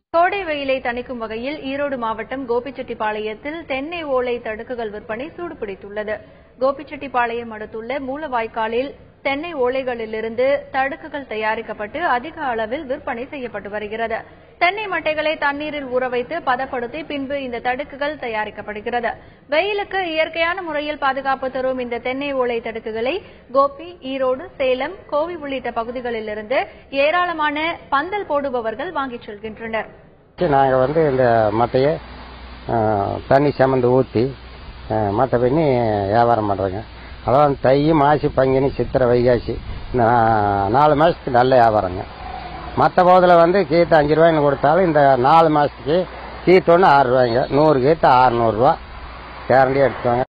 கோடை வெயிலை தணிக்கும் வகையில் ஈரோடு மாவட்டம் கோபிச்செட்டிப்பாளையத்தில் தென்னை ஓலை தடுக்குகள் விற்பனை சூடுபிடித்துள்ளது கோபிச்செட்டிப்பாளையம் அடுத்துள்ள மூலவாய்க்காலில் தென்னை ஓலைகளிலிருந்து தடுக்குகள் தயாரிக்கப்பட்டு அதிக அளவில் விற்பனை செய்யப்பட்டு வருகிறது தென்னை மட்டைகளை தண்ணீரில் ஊற வைத்து பதப்படுத்தி பின்பு இந்த தடுக்குகள் தயாரிக்கப்படுகிறது வெயிலுக்கு இயற்கையான முறையில் பாதுகாப்பு தரும் இந்த தென்னை ஓலை தடுக்குகளை கோபி ஈரோடு சேலம் கோவை உள்ளிட்ட பகுதிகளிலிருந்து ஏராளமான பந்தல் போடுபவர்கள் வாங்கிச் செல்கின்றனர் நாங்கள் வந்து இந்த மட்டையை ஆ, தண்ணி சமந்து ஊற்றி மட்டை பண்ணி வியாபாரம் பண்ணுறோங்க அதாவது தை மாசி பங்குனி சித்திரை வைகாசி இந்த நாலு மாதத்துக்கு நல்ல வியாபாரங்க மற்ற போதில் வந்து கீத்து அஞ்சு ரூபாய்னு கொடுத்தாலும் இந்த நாலு மாதத்துக்கு கீத்து ஒன்று ஆறு ரூபாய்ங்க நூறு கீத்து அறுநூறுவா கேரண்டியாக எடுத்துவாங்க